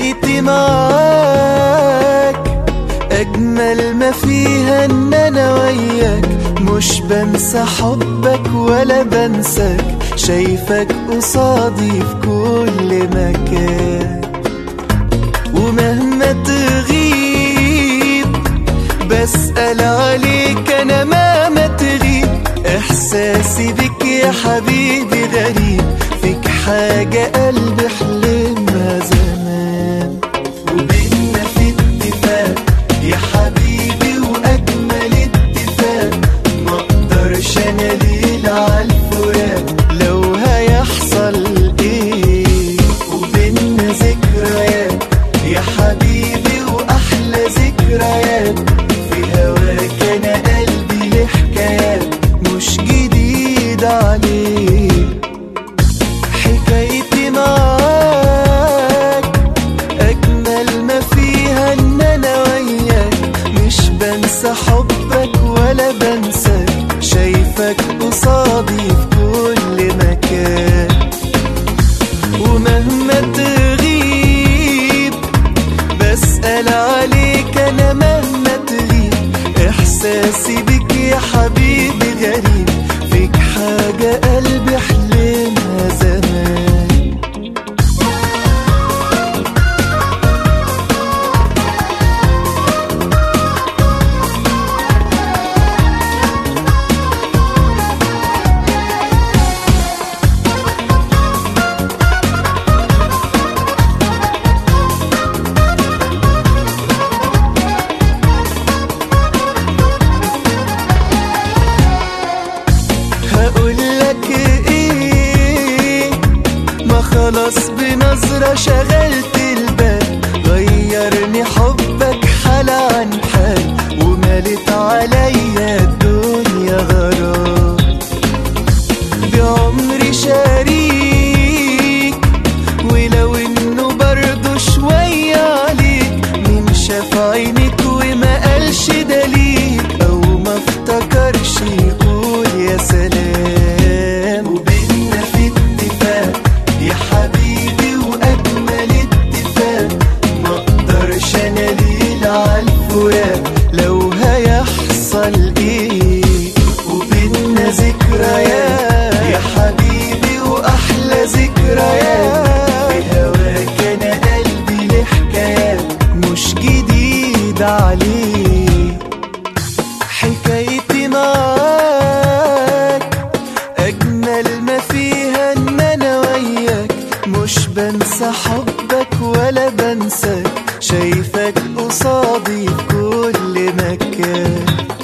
حكايتي معاك أجمل ما فيها إن أنا وياك مش بنسى حبك ولا بنساك شايفك قصادي في كل مكان ومهما تغيب بسأل عليك أنا مهما تغيب إحساسي بك يا حبيبي غريب فيك حاجة قلبي حلمها زمان وبينا في اتفاق يا حبيبي وأجمل اتفاق ما اقدرش أنا ليلة عالفراق لو هيحصل إيه وبينا ذكريات يا حبيبي وأحلى ذكريات في هواك أنا قلبي له حكايات مش جديد عليك حكايتي معاك أجمل ما فيها إن أنا وياك مش بنسى حبك ولا بنساك شايفك قصادي في كل مكان ومهما تغيب بسأل عليك أنا مهما تغيب إحساسي بك يا حبيبي غريب فيك حاجة قلبي حلمها زمان هقول لك ايه ما خلاص بنظرة شغلت البال غيرني حبك حال عن حال وملت عليا الدنيا غرام بعمري شريك ولو انه برضه شوية عليك مين شاف عينك وما قالش دليل او ما افتكرش يقول يا سلام وبينا في اتفاق يا حبيبي واجمل اتفاق ما اقدرش انا ليلة عالفراق لو هيحصل ايه وبينا ذكريات يا حبيبي واحلى ذكريات في هواك انا قلبي له حكايات مش جديد عليه حكايتي معاك أجمل ما فيها إن أنا وياك مش بنسى حبك ولا بنساك شايفك قصادي في كل مكان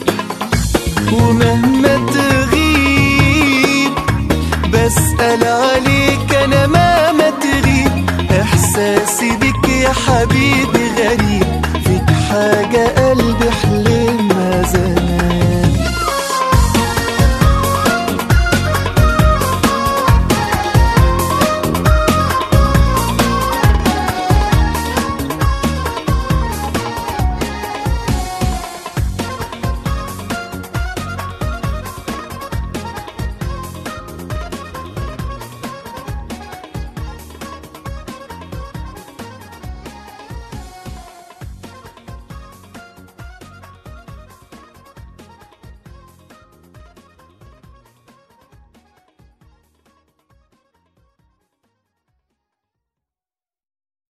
ومهما تغيب بسأل عليك أنا مهما تغيب إحساسي بك يا حبيبي غريب فيك حاجة قلبي حلم